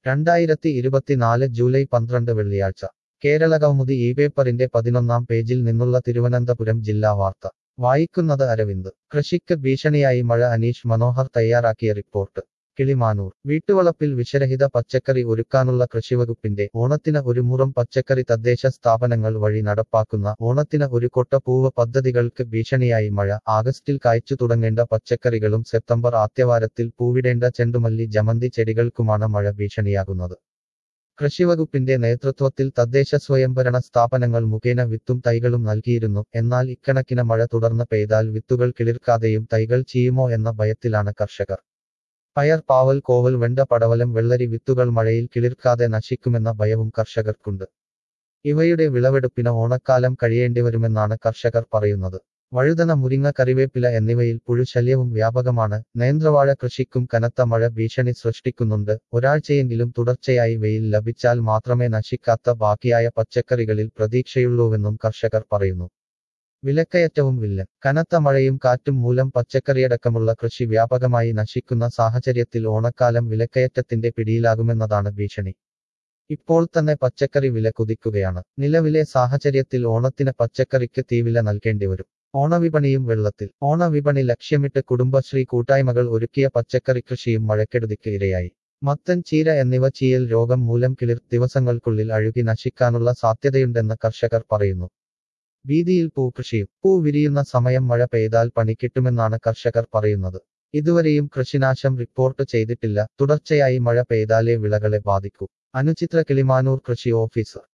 രണ്ടായിരത്തി ഇരുപത്തിനാല് ജൂലൈ പന്ത്രണ്ട് വെള്ളിയാഴ്ച കേരളകൗമുദി ഈ പേപ്പറിന്റെ പതിനൊന്നാം പേജിൽ നിന്നുള്ള തിരുവനന്തപുരം ജില്ലാ വാർത്ത വായിക്കുന്നത് അരവിന്ദ് കൃഷിക്ക് ഭീഷണിയായി മഴ അനീഷ് മനോഹർ തയ്യാറാക്കിയ റിപ്പോർട്ട് കിളിമാനൂർ വീട്ടുവളപ്പിൽ വിഷരഹിത പച്ചക്കറി ഒരുക്കാനുള്ള കൃഷിവകുപ്പിന്റെ ഓണത്തിന് ഒരു മുറം പച്ചക്കറി തദ്ദേശ സ്ഥാപനങ്ങൾ വഴി നടപ്പാക്കുന്ന ഓണത്തിന് ഒരു കൊട്ട പൂവ് പദ്ധതികൾക്ക് ഭീഷണിയായി മഴ ആഗസ്റ്റിൽ കായ്ച്ചു തുടങ്ങേണ്ട പച്ചക്കറികളും സെപ്റ്റംബർ ആദ്യവാരത്തിൽ പൂവിടേണ്ട ചെണ്ടുമല്ലി ജമന്തി ചെടികൾക്കുമാണ് മഴ ഭീഷണിയാകുന്നത് കൃഷിവകുപ്പിന്റെ നേതൃത്വത്തിൽ തദ്ദേശ സ്വയംഭരണ സ്ഥാപനങ്ങൾ മുഖേന വിത്തും തൈകളും നൽകിയിരുന്നു എന്നാൽ ഇക്കണക്കിന് മഴ തുടർന്ന് പെയ്താൽ വിത്തുകൾ കിളിർക്കാതെയും തൈകൾ ചെയ്യുമോ എന്ന ഭയത്തിലാണ് കർഷകർ പയർ പാവൽ കോവൽ വെണ്ട പടവലം വെള്ളരി വിത്തുകൾ മഴയിൽ കിളിർക്കാതെ നശിക്കുമെന്ന ഭയവും കർഷകർക്കുണ്ട് ഇവയുടെ വിളവെടുപ്പിന് ഓണക്കാലം കഴിയേണ്ടിവരുമെന്നാണ് കർഷകർ പറയുന്നത് വഴുതന മുരിങ്ങ കറിവേപ്പില എന്നിവയിൽ പുഴുശല്യവും വ്യാപകമാണ് നേന്ത്രവാഴ കൃഷിക്കും കനത്ത മഴ ഭീഷണി സൃഷ്ടിക്കുന്നുണ്ട് ഒരാഴ്ചയെങ്കിലും തുടർച്ചയായി വെയിൽ ലഭിച്ചാൽ മാത്രമേ നശിക്കാത്ത ബാക്കിയായ പച്ചക്കറികളിൽ പ്രതീക്ഷയുള്ളൂവെന്നും കർഷകർ പറയുന്നു വിലക്കയറ്റവും വില്ലൻ കനത്ത മഴയും കാറ്റും മൂലം പച്ചക്കറിയടക്കമുള്ള കൃഷി വ്യാപകമായി നശിക്കുന്ന സാഹചര്യത്തിൽ ഓണക്കാലം വിലക്കയറ്റത്തിന്റെ പിടിയിലാകുമെന്നതാണ് ഭീഷണി ഇപ്പോൾ തന്നെ പച്ചക്കറി വില കുതിക്കുകയാണ് നിലവിലെ സാഹചര്യത്തിൽ ഓണത്തിന് പച്ചക്കറിക്ക് തീവില നൽകേണ്ടിവരും ഓണവിപണിയും വെള്ളത്തിൽ ഓണവിപണി ലക്ഷ്യമിട്ട് കുടുംബശ്രീ കൂട്ടായ്മകൾ ഒരുക്കിയ പച്ചക്കറി കൃഷിയും മഴക്കെടുതിക്ക് ഇരയായി മത്തൻ ചീര എന്നിവ ചീയൽ രോഗം മൂലം കിളിർ ദിവസങ്ങൾക്കുള്ളിൽ അഴുകി നശിക്കാനുള്ള സാധ്യതയുണ്ടെന്ന് കർഷകർ പറയുന്നു വീതിയിൽ പൂകൃഷിയും പൂ വിരിയുന്ന സമയം മഴ പെയ്താൽ പണി കിട്ടുമെന്നാണ് കർഷകർ പറയുന്നത് ഇതുവരെയും കൃഷിനാശം റിപ്പോർട്ട് ചെയ്തിട്ടില്ല തുടർച്ചയായി മഴ പെയ്താലേ വിളകളെ ബാധിക്കൂ അനുചിത്ര കിളിമാനൂർ കൃഷി ഓഫീസർ